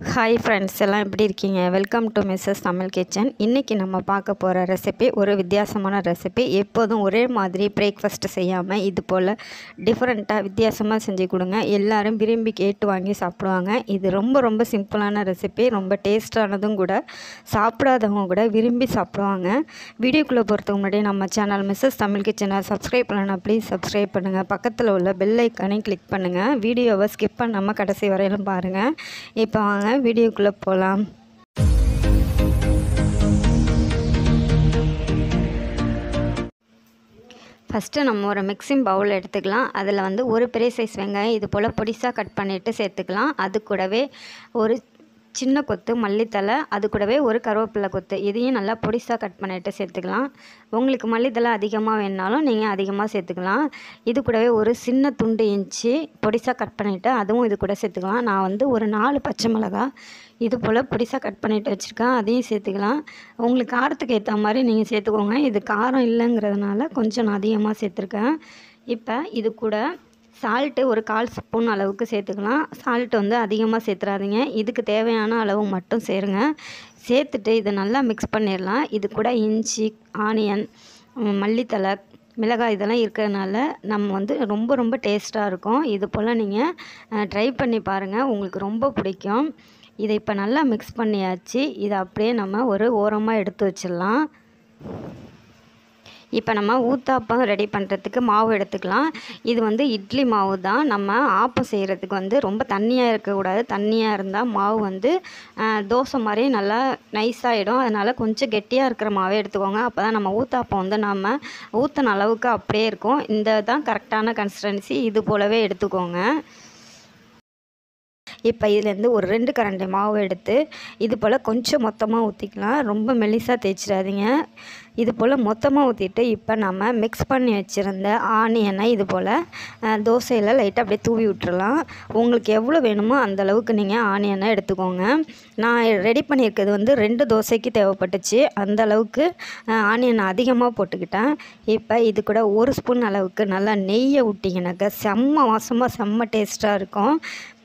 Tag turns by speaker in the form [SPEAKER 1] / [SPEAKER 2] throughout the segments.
[SPEAKER 1] hi friends எல்லாம் எப்படி இருக்கீங்க welcome to Mrs Tamil kitchen இன்றைக்கி நம்ம பார்க்க போகிற ரெசிபி ஒரு வித்தியாசமான ரெசிபி எப்போதும் ஒரே மாதிரி பிரேக்ஃபாஸ்ட் செய்யாமல் இது போல் டிஃப்ரெண்ட்டாக வித்தியாசமாக செஞ்சு கொடுங்க எல்லாரும் விரும்பி கேட்டு வாங்கி சாப்பிடுவாங்க இது ரொம்ப ரொம்ப சிம்பிளான ரெசிபி ரொம்ப டேஸ்டானதும் கூட சாப்பிடாதவங்க கூட விரும்பி சாப்பிடுவாங்க வீடியோக்குள்ளே போகிறதுக்கு முன்னாடி நம்ம சேனல் மிஸ்ஸஸ் தமிழ் கிச்சனை சப்ஸ்கிரைப் பண்ணலாம் ப்ளீஸ் சப்ஸ்கிரைப் பண்ணுங்கள் பக்கத்தில் உள்ள பெல் ஐக்கானையும் கிளிக் பண்ணுங்கள் வீடியோவை ஸ்கிப் பண்ணாமல் கடைசி வரையிலும் பாருங்கள் இப்போ வாங்க வீடியோக்குள்ளே போகலாம் ஃபஸ்ட்டு நம்ம ஒரு மிக்சிங் பவுல் எடுத்துக்கலாம் அதில் வந்து ஒரு பெரிய சைஸ் வெங்காயம் இது போல் பொடிசாக கட் பண்ணிவிட்டு சேர்த்துக்கலாம் அது கூடவே ஒரு சின்ன கொத்து மல்லித்தலை அது கூடவே ஒரு கருவேப்பிலை கொத்து இதையும் நல்லா பொடிசாக கட் பண்ணிவிட்டு சேர்த்துக்கலாம் உங்களுக்கு மல்லித்தலை அதிகமாக வேணுனாலும் நீங்கள் அதிகமாக சேர்த்துக்கலாம் இது கூடவே ஒரு சின்ன துண்டு இஞ்சி பொடிசாக கட் பண்ணிவிட்டு அதுவும் இது கூட சேர்த்துக்கலாம் நான் வந்து ஒரு நாலு பச்சை மிளகா இது போல் பொடிசாக கட் பண்ணிவிட்டு வச்சுருக்கேன் அதையும் சேர்த்துக்கலாம் உங்களுக்கு காரத்துக்கு ஏற்ற மாதிரி நீங்கள் சேர்த்துக்கோங்க இது காரம் இல்லைங்கிறதுனால கொஞ்சம் நான் அதிகமாக சேர்த்துருக்கேன் இப்போ இது கூட சால்ட்டு ஒரு கால் ஸ்பூன் அளவுக்கு சேர்த்துக்கலாம் சால்ட்டு வந்து அதிகமாக சேர்த்துறாதீங்க இதுக்கு தேவையான அளவு மட்டும் சேருங்க சேர்த்துட்டு இதை நல்லா மிக்ஸ் பண்ணிடலாம் இது கூட இஞ்சி ஆனியன் மல்லித்தலை மிளகாய் இதெல்லாம் இருக்கிறதுனால நம்ம வந்து ரொம்ப ரொம்ப டேஸ்ட்டாக இருக்கும் இது போல் நீங்கள் ட்ரை பண்ணி பாருங்கள் உங்களுக்கு ரொம்ப பிடிக்கும் இதை இப்போ நல்லா மிக்ஸ் பண்ணியாச்சு இதை அப்படியே நம்ம ஒரு ஓரமாக எடுத்து வச்சிடலாம் இப்போ நம்ம ஊத்தாப்பம் ரெடி பண்ணுறதுக்கு மாவு எடுத்துக்கலாம் இது வந்து இட்லி மாவு தான் நம்ம ஆப்பம் செய்கிறதுக்கு வந்து ரொம்ப தண்ணியாக இருக்கக்கூடாது தண்ணியாக இருந்தால் மாவு வந்து தோசை மாதிரி நல்லா நைஸாகிடும் அதனால் கொஞ்சம் கெட்டியாக இருக்கிற மாவே எடுத்துக்கோங்க அப்போ தான் நம்ம ஊத்தாப்பம் வந்து நம்ம ஊற்றின அளவுக்கு அப்படியே இருக்கும் இந்த தான் கரெக்டான கன்சிஸ்டன்சி இது போலவே எடுத்துக்கோங்க இப்போ இதுலேருந்து ஒரு ரெண்டு கரண்டி மாவு எடுத்து இது போல் கொஞ்சம் மொத்தமாக ஊற்றிக்கலாம் ரொம்ப மெலிசாக தேய்ச்சிடாதீங்க இது போல் மொத்தமாக ஊற்றிட்டு இப்போ நம்ம மிக்ஸ் பண்ணி வச்சுருந்த ஆனியனை இது போல் தோசையில் லைட்டாக அப்படியே தூவி விட்டுறலாம் உங்களுக்கு எவ்வளோ வேணுமோ அந்த அளவுக்கு நீங்கள் ஆனியனை எடுத்துக்கோங்க நான் ரெடி பண்ணியிருக்கிறது வந்து ரெண்டு தோசைக்கு தேவைப்பட்டுச்சு அந்த அளவுக்கு ஆனியனை அதிகமாக போட்டுக்கிட்டேன் இப்போ இது கூட ஒரு ஸ்பூன் அளவுக்கு நல்லா நெய்யை விட்டிங்கனாக்கா செம்ம வாசமாக செம்ம டேஸ்ட்டாக இருக்கும்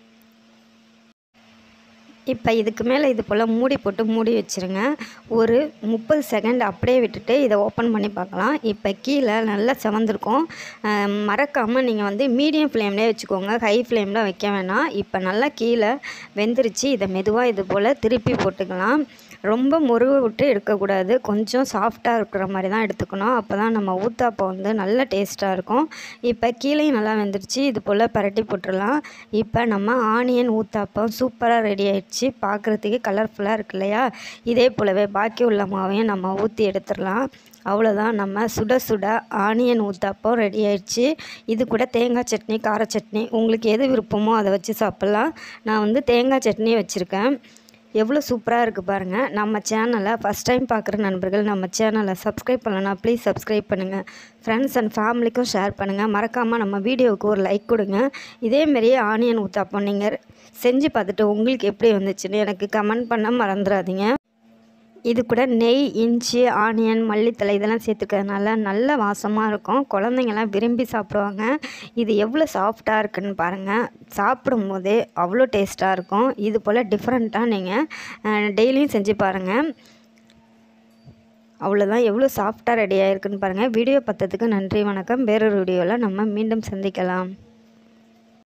[SPEAKER 1] இப்போ இதுக்கு மேலே இது போல் மூடி போட்டு மூடி வச்சுருங்க ஒரு முப்பது செகண்ட் அப்படியே விட்டுட்டு இதை ஓப்பன் பண்ணி பார்க்கலாம் இப்போ கீழே நல்லா செவந்திருக்கும் மறக்காமல் நீங்கள் வந்து மீடியம் ஃப்ளேம்லேயே வச்சுக்கோங்க ஹை ஃப்ளேமில் வைக்க வேணாம் இப்போ நல்லா கீழே வெந்துருச்சு இதை மெதுவாக இது போல் திருப்பி போட்டுக்கலாம் ரொம்ப முருக விட்டு எடுக்கக்கூடாது கொஞ்சம் சாஃப்டாக இருக்கிற மாதிரி தான் எடுத்துக்கணும் அப்போ தான் நம்ம ஊத்தாப்பம் வந்து நல்ல டேஸ்ட்டாக இருக்கும் இப்போ கீழேயும் நல்லா வெந்துருச்சு இது போல் பரட்டி போட்டுடலாம் இப்போ நம்ம ஆனியன் ஊத்தாப்பம் சூப்பராக ரெடி ஆயிடுச்சு பார்க்குறதுக்கு கலர்ஃபுல்லாக இருக்கு இல்லையா இதே போலவே பாக்கி உள்ள மாவையும் நம்ம ஊற்றி எடுத்துடலாம் அவ்வளோதான் நம்ம சுட சுட ஆனியன் ஊத்தாப்பம் ரெடி ஆயிடுச்சு இது கூட தேங்காய் சட்னி கார சட்னி உங்களுக்கு எது விருப்பமோ அதை வச்சு சாப்பிட்லாம் நான் வந்து தேங்காய் சட்னி வச்சுருக்கேன் எவ்வளோ சூப்பராக இருக்குது பாருங்கள் நம்ம சேனலை ஃபஸ்ட் டைம் பார்க்குற நண்பர்கள் நம்ம சேனலை சப்ஸ்கிரைப் பண்ணலன்னா ப்ளீஸ் சப்ஸ்கிரைப் பண்ணுங்கள் ஃப்ரெண்ட்ஸ் அண்ட் ஃபேமிலிக்கும் ஷேர் பண்ணுங்கள் மறக்காமல் நம்ம வீடியோவுக்கு ஒரு லைக் கொடுங்க இதேமாரியே ஆனியன் ஊத்தாப்பம் நீங்கள் செஞ்சு பார்த்துட்டு உங்களுக்கு எப்படி வந்துச்சுன்னு எனக்கு கமெண்ட் பண்ண மறந்துடாதீங்க இது கூட நெய் இஞ்சி ஆனியன் மல்லித்தலை இதெல்லாம் சேர்த்துக்கிறதுனால நல்ல வாசமாக இருக்கும் குழந்தைங்கள்லாம் விரும்பி சாப்பிடுவாங்க இது எவ்வளோ சாஃப்டாக இருக்குன்னு பாருங்கள் சாப்பிடும் போதே அவ்வளோ டேஸ்ட்டாக இருக்கும் இது போல் டிஃப்ரெண்ட்டாக நீங்கள் டெய்லியும் செஞ்சு பாருங்கள் அவ்வளோதான் எவ்வளோ சாஃப்டாக ரெடி ஆகிருக்குன்னு பாருங்கள் வீடியோ பார்த்ததுக்கு நன்றி வணக்கம் வேறொரு வீடியோவில் நம்ம மீண்டும் சந்திக்கலாம்